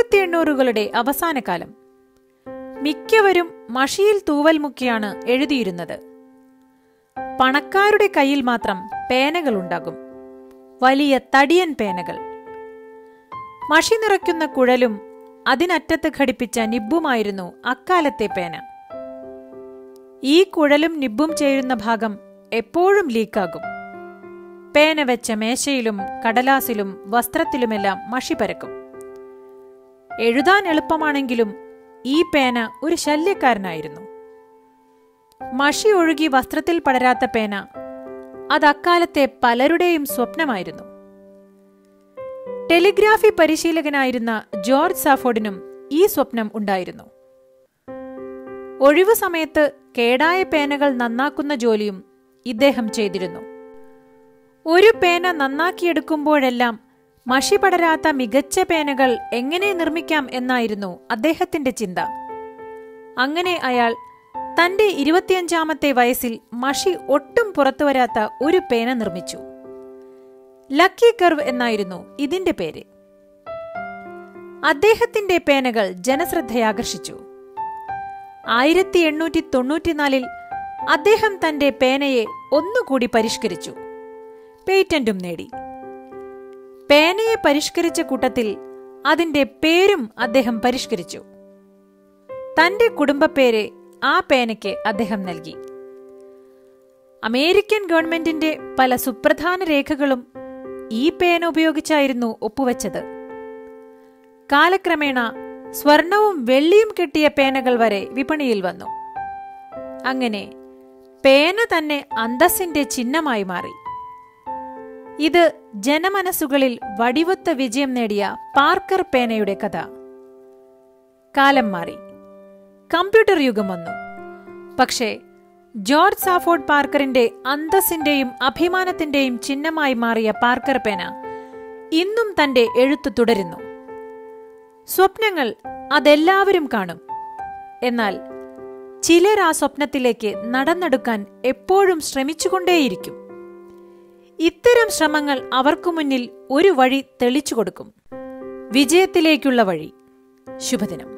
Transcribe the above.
ആയിരത്തി എണ്ണൂറുകളുടെ അവസാന കാലം മിക്കവരും മഷിയിൽ തൂവൽ മുക്കിയാണ് എഴുതിയിരുന്നത് പണക്കാരുടെ കയ്യിൽ മാത്രം പേനകളുണ്ടാകും വലിയ തടിയൻ പേനകൾ മഷി നിറയ്ക്കുന്ന കുഴലും അതിനറ്റത്ത് ഘടിപ്പിച്ച നിബ്ബുമായിരുന്നു അക്കാലത്തെ പേന ഈ കുഴലും നിബ്ബും ചേരുന്ന ഭാഗം എപ്പോഴും ലീക്കാകും പേന വെച്ച മേശയിലും കടലാസിലും വസ്ത്രത്തിലുമെല്ലാം മഷി പരക്കും എഴുതാൻ എളുപ്പമാണെങ്കിലും ഈ പേന ഒരു ശല്യക്കാരനായിരുന്നു മഷി ഒഴുകി വസ്ത്രത്തിൽ പടരാത്ത പേന അത് അക്കാലത്തെ പലരുടെയും സ്വപ്നമായിരുന്നു ടെലിഗ്രാഫി പരിശീലകനായിരുന്ന ജോർജ് സാഫോർഡിനും ഈ സ്വപ്നം ഉണ്ടായിരുന്നു ഒഴിവു സമയത്ത് കേടായ പേനകൾ നന്നാക്കുന്ന ജോലിയും ഇദ്ദേഹം ചെയ്തിരുന്നു ഒരു പേന നന്നാക്കിയെടുക്കുമ്പോഴെല്ലാം മഷി പടരാത്ത മികച്ച പേനകൾ എങ്ങനെ നിർമ്മിക്കാം എന്നായിരുന്നു അദ്ദേഹത്തിന്റെ ചിന്ത അങ്ങനെ അയാൾ തന്റെ ഇരുപത്തിയഞ്ചാമത്തെ വയസ്സിൽ മഷി ഒട്ടും പുറത്തുവരാത്ത ഒരു പേന നിർമ്മിച്ചു ലക്കി കർവ് എന്നായിരുന്നു ഇതിന്റെ പേര് അദ്ദേഹത്തിന്റെ പേനകൾ ജനശ്രദ്ധയാകർഷിച്ചു ആയിരത്തി എണ്ണൂറ്റി തൊണ്ണൂറ്റിനാലിൽ അദ്ദേഹം തന്റെ പേനയെ ഒന്നുകൂടി പരിഷ്കരിച്ചു പേറ്റന്റും നേടി പേനയെ പരിഷ്കരിച്ച കൂട്ടത്തിൽ അതിന്റെ പേരും അദ്ദേഹം പരിഷ്കരിച്ചു തന്റെ കുടുംബപ്പേര് ആ പേനയ്ക്ക് അദ്ദേഹം നൽകി അമേരിക്കൻ ഗവൺമെന്റിന്റെ പല സുപ്രധാന രേഖകളും ഈ പേന ഉപയോഗിച്ചായിരുന്നു ഒപ്പുവെച്ചത് കാലക്രമേണ സ്വർണവും വെള്ളിയും കെട്ടിയ പേനകൾ വരെ വിപണിയിൽ വന്നു അങ്ങനെ പേന തന്നെ അന്തസ്സിന്റെ ചിഹ്നമായി മാറി ഇത് ജനമനസ്സുകളിൽ വടിവൊത്ത വിജയം നേടിയ പാർക്കർ പേനയുടെ കഥ കാലം മാറി കമ്പ്യൂട്ടർ യുഗം വന്നു പക്ഷേ ജോർജ് സാഫോർഡ് പാർക്കറിന്റെ അന്തസ്സിന്റെയും അഭിമാനത്തിന്റെയും ചിഹ്നമായി മാറിയ പാർക്കർ പേന ഇന്നും തന്റെ എഴുത്തു തുടരുന്നു സ്വപ്നങ്ങൾ അതെല്ലാവരും കാണും എന്നാൽ ചിലർ ആ സ്വപ്നത്തിലേക്ക് നടന്നെടുക്കാൻ എപ്പോഴും ശ്രമിച്ചുകൊണ്ടേയിരിക്കും ഇത്തരം ശ്രമങ്ങൾ അവർക്കു മുന്നിൽ ഒരു വഴി തെളിച്ചു കൊടുക്കും വിജയത്തിലേക്കുള്ള വഴി ശുഭദിനം